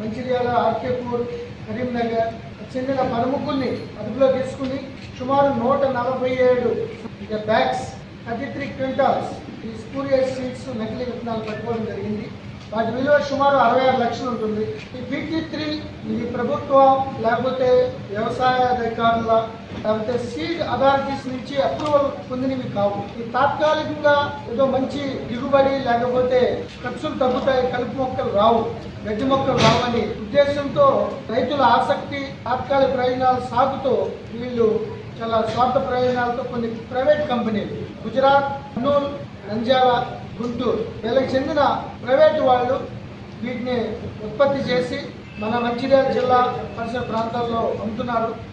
మంచిర్యాల ఆర్కేపూర్ కరీంనగర్ చెందిన ప్రముఖుల్ని అదుపులో తీసుకుని సుమారు నూట నలభై ఏడు బ్యాగ్స్ థర్టీ త్రీ క్వింటాల్స్ ఈ స్పూరియస్ సీడ్స్ నకిలీ విత్తనాలు పట్టుకోవడం జరిగింది వాటి విలువ సుమారు అరవై ఆరు లక్షలు ఉంటుంది ఈ పీటీ త్రీ ఇది ప్రభుత్వం లేకపోతే వ్యవసాయ అధికారుల లేకపోతే సీడ్ అథారిటీస్ నుంచి అప్రూవల్ పొందినవి కావు ఈ తాత్కాలికంగా ఏదో మంచి దిగుబడి లేకపోతే ఖర్చులు తగ్గుతాయి కలుపు మొక్కలు రావు గడ్డి మొక్కలు రావని ఉద్దేశంతో రైతుల ఆసక్తి తాత్కాలిక ప్రయోజనాల సాగుతో వీళ్ళు చాలా స్వార్థ ప్రయోజనాలతో కొన్ని ప్రైవేట్ కంపెనీలు గుజరాత్ కర్నూలు నంద్యాల గుంటూరు వీళ్ళకి చెందిన ప్రైవేట్ వాళ్ళు వీటిని ఉత్పత్తి చేసి మన మంచిర్యాల జిల్లా పరిసర ప్రాంతాల్లో అమ్ముతున్నారు